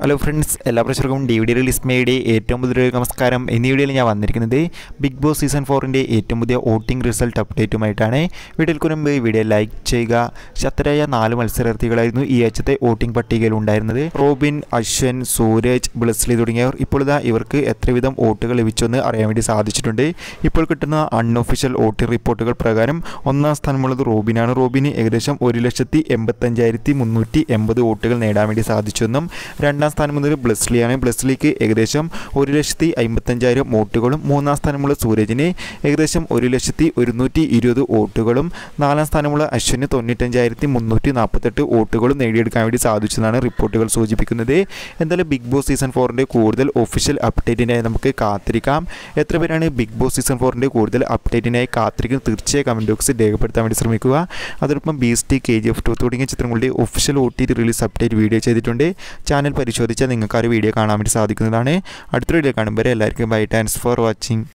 hello friends എല്ലാ പ്രേക്ഷകർക്കും D V D release മേയുടെ ഏറ്റവും പുതിയ നമസ്കാരം എന്നീ വീഡിയോയിൽ ഞാൻ വന്നിരിക്കുന്നത് ബിഗ് ബോസ് സീസൺ ഫോറിൻ്റെ ഏറ്റവും പുതിയ വോട്ടിംഗ് റിസൾട്ട് അപ്ഡേറ്റുമായിട്ടാണ് വീഡിയോയ്ക്ക് മുമ്പ് വീഡിയോ ലൈക്ക് ചെയ്യുക ശക്തരായ നാല് മത്സരാർത്ഥികളായിരുന്നു ഈ ആഴ്ചത്തെ വോട്ടിംഗ് പട്ടികയിൽ ഉണ്ടായിരുന്നത് റോബിൻ അശ്വൻ സൂരജ് ബ്ലസ്ലി തുടങ്ങിയവർ ഇപ്പോൾ ഇതാ ഇവർക്ക് എത്ര വിധം വോട്ടുകൾ ലഭിച്ചെന്ന് അറിയാൻ വേണ്ടി സാധിച്ചിട്ടുണ്ട് ഇപ്പോൾ കിട്ടുന്ന അൺഒഫീഷ്യൽ വോട്ടിംഗ് റിപ്പോർട്ടുകൾ പ്രകാരം ഒന്നാം സ്ഥാനമുള്ളത് റോബിനാണ് റോബിന് ഏകദേശം ഒരു ലക്ഷത്തി എൺപത്തഞ്ചായിരത്തി മുന്നൂറ്റി എൺപത് വോട്ടുകൾ നേടാൻ വേണ്ടി സാധിച്ചെന്നും രണ്ടാം സ്ഥാനം മുതൽ ബ്ലസ്ലിയാണ് ബ്ലസ്ലിക്ക് ഏകദേശം ഒരു ലക്ഷത്തി അമ്പത്തഞ്ചായിരം വോട്ടുകളും മൂന്നാം സ്ഥാനമുള്ള സൂരജിന് ഏകദേശം ഒരു ലക്ഷത്തി ഒരുന്നൂറ്റി ഇരുപത് വോട്ടുകളും നാലാം സ്ഥാനമുള്ള അശ്വിന് തൊണ്ണൂറ്റഞ്ചായിരത്തി മുന്നൂറ്റി നാൽപ്പത്തെട്ട് വോട്ടുകളും നേടിയെടുക്കാൻ വേണ്ടി സാധിച്ചതാണ് റിപ്പോർട്ടുകൾ സൂചിപ്പിക്കുന്നത് എന്തായാലും ബിഗ് ബോസ് സീസൺ ഫോറിൻ്റെ കൂടുതൽ ഒഫീഷ്യൽ അപ്ഡേറ്റിനായി നമുക്ക് കാത്തിരിക്കാം എത്ര പേരാണ് ബിഗ് ബോസ് സീസൺ ഫോറിൻ്റെ കൂടുതൽ അപ്ഡേറ്റിനായി കാത്തിരിക്കുന്നത് തീർച്ചയായും കമൻറ്റ് ബോക്സിൽ രേഖപ്പെടുത്താൻ വേണ്ടി ശ്രമിക്കുക അതോടൊപ്പം Beast K G F two തുടങ്ങിയ ചിത്രങ്ങളുടെ official O T release update video ചെയ്തിട്ടുണ്ട് ചാനൽ പരിശോധിച്ചാൽ നിങ്ങൾക്ക് ആ ഒരു വീഡിയോ കാണാൻ വേണ്ടി സാധിക്കുന്നതാണ് അടുത്ത വീഡിയോ കാണുമ്പോൾ എല്ലാവർക്കും ബൈ താങ്ക്സ് ഫോർ വാച്ചിങ്